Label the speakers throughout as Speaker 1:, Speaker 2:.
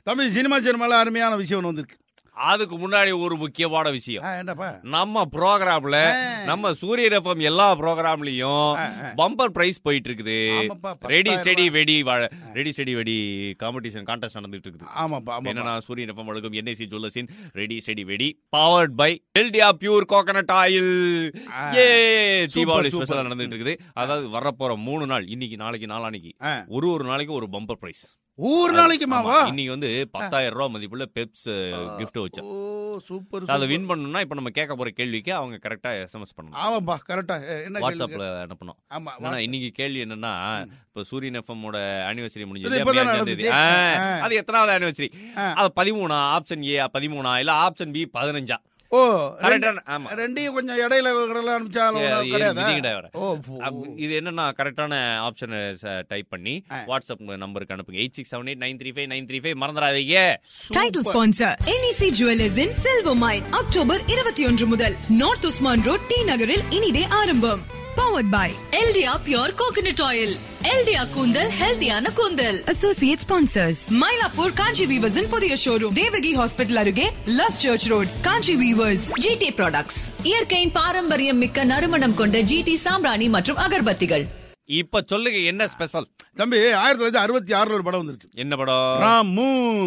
Speaker 1: தம்பி சினிமா சினிமால அருமையான விஷயம் ஒன்று வந்திருக்கு
Speaker 2: அதுக்கு முன்னாடி ஒரு முக்கியமான விஷயம்
Speaker 1: ஆ, என்னப்பா
Speaker 2: நம்ம ப்ரோக்ராம்ல நம்ம சூரிய எஃப்எம் எல்லா ப்ரோக்ராம்லயும் பம்பர் பிரைஸ் போயிட்டு இருக்குது
Speaker 1: ஆமாப்பா,
Speaker 2: ரெடி
Speaker 1: பத்தாயிரம்
Speaker 2: ஸ்டெடி வெடி ரெடி ஸ்டெடி வெடி காம்படிஷன் கான்டெஸ்ட் நடந்துட்டு இருக்குது
Speaker 1: ஆமாப்பா ஆமாப்பா
Speaker 2: என்னன்னா சூரியன் எஃப்எம் வழங்கும் என்ஐசி ஜுவல்லர்ஸின் ரெடி ஸ்டெடி வெடி powered by Eldia pure coconut oil
Speaker 1: ஆ.
Speaker 2: ஏ
Speaker 1: சூப்பர்,
Speaker 2: தீபாவளி
Speaker 1: சூப்பர்.
Speaker 2: ஸ்பெஷலா நடந்துட்டு இருக்குது அதாவது வரப்போற மூணு நாள் இன்னைக்கு நாளைக்கு நாளானைக்கு
Speaker 1: ஆ.
Speaker 2: ஒரு ஒரு நாளைக்கு ஒரு பம்பர் பிரைஸ்
Speaker 1: ஊர் நாளைக்குமாவா
Speaker 2: இன்னைக்கு வந்து பத்தாயிரம் ரூபாய் மதிப்புள்ள பெப்ஸ் கிஃப்ட் வச்சோம்
Speaker 1: ஓ சூப்பர்
Speaker 2: அதை
Speaker 1: சூப்பர்.
Speaker 2: வின் பண்ணணும்னா இப்ப நம்ம கேட்க போற கேள்விக்கு அவங்க கரெக்டா எஸ்எம்எஸ் பண்ணணும்
Speaker 1: ஆமாப்பா கரெக்டா என்ன கேள்வி
Speaker 2: வாட்ஸ்அப்ல அனுப்பணும்
Speaker 1: கேட்க- ஆமா
Speaker 2: என்னன்னா இன்னைக்கு கேள்வி என்னன்னா இப்ப சூரியன் எஃப்எம் ஓட ஆனிவர்சரி
Speaker 1: இது
Speaker 2: முடிஞ்சது
Speaker 1: இப்பதான்
Speaker 2: அஞ்சாம் தேதி.
Speaker 1: நடந்துச்சு.
Speaker 2: ஆ,
Speaker 1: ஆ.
Speaker 2: அது எத்தனாவது ஆனிவர்சரி
Speaker 1: ஆ.
Speaker 2: அது பதிமூணா ஆப்ஷன் ஏ பதிமூணா இல்ல ஆப்ஷன் பி பதினஞ்சா
Speaker 1: ஓ
Speaker 2: கரெக்டா
Speaker 1: ரெண்டு-
Speaker 2: ஆமா
Speaker 1: ரெண்டையும் கொஞ்சம் இடையில கடல அனுப்பிச்சாலும்
Speaker 2: ஏ, அது
Speaker 1: கிடையாதா
Speaker 2: இது கிடையாது.
Speaker 1: ஓ பு-
Speaker 2: அப்- இது என்னன்னா கரெக்டான ஆப்ஷன் டைப் பண்ணி
Speaker 1: ஆ.
Speaker 2: வாட்ஸ்அப் நம்பருக்கு அனுப்புங்க eight six seven eight nine three five nine three five மறந்துடாதீங்க
Speaker 3: title sponsor NEC jewellers in silver mine October இருபத்தி ஒன்று முதல் நார்த் உஸ்மான் ரோட் டி நகரில் இனிதே ஆரம்பம் powered by
Speaker 4: Eldia pure coconut oil Eldia கூந்தல் ஹெல்தியான கூந்தல்
Speaker 3: அசோசியேட் ஸ்பான்சர்ஸ் மயிலாப்பூர் காஞ்சி வீவர்ஸின் புதிய ஷோரூம் தேவகி ஹாஸ்பிட்டல் அருகே Luz church road Kanchi weavers
Speaker 4: GD products இயற்கையின் பாரம்பரியம் மிக்க நறுமணம் கொண்ட ஜிடி சாம்பிராணி மற்றும் அகர்பத்திகள்
Speaker 2: இப்ப சொல்லுங்க என்ன ஸ்பெஷல்
Speaker 1: தம்பி ஆயிரத்தி தொள்ளாயிரத்தி அறுபத்தி ஆறுல ஒரு படம் வந்திருக்கு
Speaker 2: என்ன படம்
Speaker 1: ராமு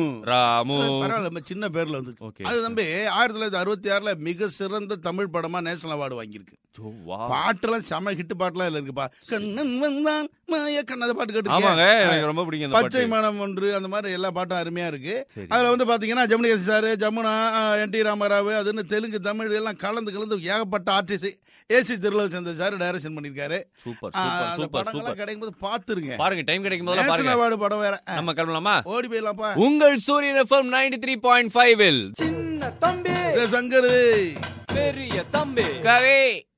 Speaker 2: ராமு
Speaker 1: பரவாயில்ல நம்ம சின்ன பேர்ல வந்திருக்கு
Speaker 2: Okay.
Speaker 1: அது தம்பி ஆயிரத்தி தொள்ளாயிரத்தி அறுபத்தி ஆறுல மிக சிறந்த தமிழ் படமா நேஷனல் அவார்டு வாங்கியிருக்கு
Speaker 2: ஓ, வா.
Speaker 1: பாட்டுலாம் செம ஹிட் பாட்டுலாம் இதுல இருக்குப்பா கண்ணன் வந்தான் மாய கண்ணன் அந்த பாட்டு
Speaker 2: ஆமாங்க
Speaker 1: கேட்டு
Speaker 2: எனக்கு ரொம்ப பிடிக்கும் இந்த
Speaker 1: பச்சை
Speaker 2: பாட்டு
Speaker 1: மனம் ஒன்று அந்த மாதிரி எல்லா பாட்டும் அருமையா இருக்கு
Speaker 2: சரி.
Speaker 1: அதுல வந்து பாத்தீங்கன்னா ஜமுனிகேசி sir Jamuna N T Ramarao அதுன்னு தெலுங்கு தமிழ் எல்லாம் கலந்து கலந்து ஏகப்பட்ட artist AC Thirulochandar sir direction பண்ணிருக்காரு
Speaker 2: சூப்பர்
Speaker 1: ஆ,
Speaker 2: சூப்பர்
Speaker 1: அந்த
Speaker 2: சூப்பர்
Speaker 1: படங்கள்லாம்
Speaker 2: சூப்பர்
Speaker 1: கிடைக்கும் போது பாத்துருங்க
Speaker 2: பாருங்க டைம் கிடைக்கும் போதெல்லாம்
Speaker 1: நேஷனல்
Speaker 2: பாருங்க
Speaker 1: அவார்டு படம் வேற ஆ,
Speaker 2: நம்ம கிளம்பலாமா
Speaker 1: ஓடி போயிடலாம்ப்பா
Speaker 2: உங்கள் Suriyan FM ninety three point five
Speaker 1: இது சங்கரு
Speaker 2: பெரிய தம்பி கவே